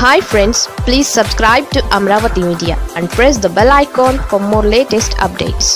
hi friends please subscribe to Amaravati media and press the bell icon for more latest updates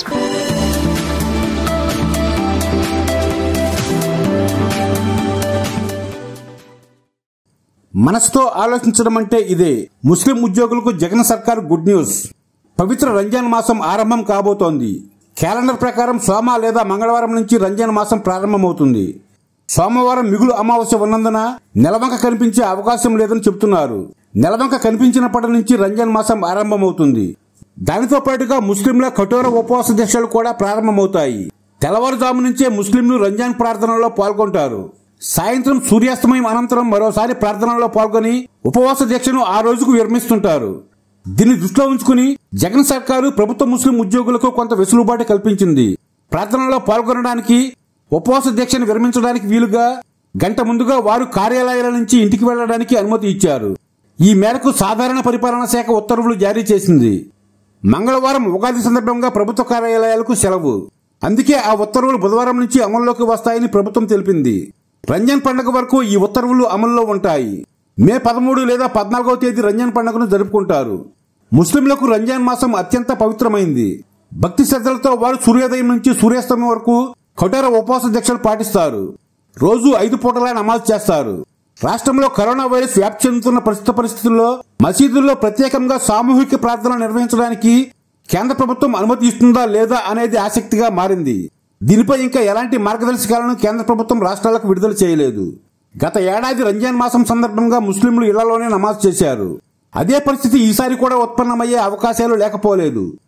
మనసుతో ఆలోచించడం అంటే ఇదే ముస్లిం ఉద్యోగులకు జగన్ సర్కార్ గుడ్ న్యూస్ పవిత్ర రంజాన్ మాసం ఆరంభం కాబోతోంది క్యాలెండర్ ప్రకారం సోమ లేదా మంగళవారం నుంచి రంజాన్ మాసం ప్రారంభమవుతుంది సోమవారం మిగులు అమావాస్య ఉన్నందున నెలవంక కనిపించే అవకాశం లేదని చెబుతున్నారు నెలవంక కనిపించినప్పటి నుంచి రంజాన్ మాసం ఆరంభమవుతుంది దానితో పాటుగా ముస్లింల కఠోర ఉపవాస దీక్షలు కూడా ప్రారంభమవుతాయి తెల్లవారుజాము నుంచే ముస్లింలు రంజాన్ ప్రార్థనలో పాల్గొంటారు సాయంత్రం సూర్యాస్తమయం అనంతరం మరోసారి ప్రార్థనలో పాల్గొని ఉపవాస దీక్షను ఆ రోజుకు విరమిస్తుంటారు దీన్ని దృష్టిలో ఉంచుకుని జగన్ సర్కారు ప్రభుత్వ ముస్లిం ఉద్యోగులకు కొంత వెసులుబాటు కల్పించింది ప్రార్థనలో పాల్గొనడానికి ఉపవాస దీక్షను విరమించడానికి వీలుగా గంట ముందుగా వారు కార్యాలయాల నుంచి ఇంటికి వెళ్లడానికి అనుమతి ఇచ్చారు ఈ మేరకు సాధారణ పరిపాలనా శాఖ ఉత్తర్వులు జారీ చేసింది మంగళవారం ఉగాది సందర్భంగా ప్రభుత్వ కార్యాలయాలకు సెలవు అందుకే ఆ ఉత్తర్వులు బుధవారం నుంచి అమల్లోకి వస్తాయని ప్రభుత్వం తెలిపింది రంజాన్ పండుగ వరకు ఈ ఉత్తర్వులు అమల్లో ఉంటాయి మే పదమూడు లేదా పద్నాలుగవ తేదీ రంజాన్ పండుగను జరుపుకుంటారు ముస్లింలకు రంజాన్ మాసం అత్యంత పవిత్రమైంది భక్తి శ్రద్ధలతో వారు సూర్యోదయం నుంచి సూర్యాస్తమయం వరకు కఠోర ఉపవాస దీక్షలు పాటిస్తారు రోజు ఐదు పూటలా నమాజ్ చేస్తారు రాష్ట్రంలో కరోనా వైరస్ వ్యాప్తి చెందుతున్న ప్రస్తుత పరిస్థితుల్లో మసీదుల్లో ప్రత్యేకంగా సామూహిక ప్రార్థన నిర్వహించడానికి కేంద్ర ప్రభుత్వం అనుమతి ఇస్తుందా లేదా అనేది ఆసక్తిగా మారింది దీనిపై ఇంకా ఎలాంటి మార్గదర్శకాలను కేంద్ర ప్రభుత్వం రాష్ట్రాలకు విడుదల చేయలేదు గత ఏడాది రంజాన్ మాసం సందర్భంగా ముస్లింలు ఇళ్లలోనే నమాజ్ చేశారు అదే పరిస్థితి ఈసారి కూడా ఉత్పన్నమయ్యే అవకాశాలు లేకపోలేదు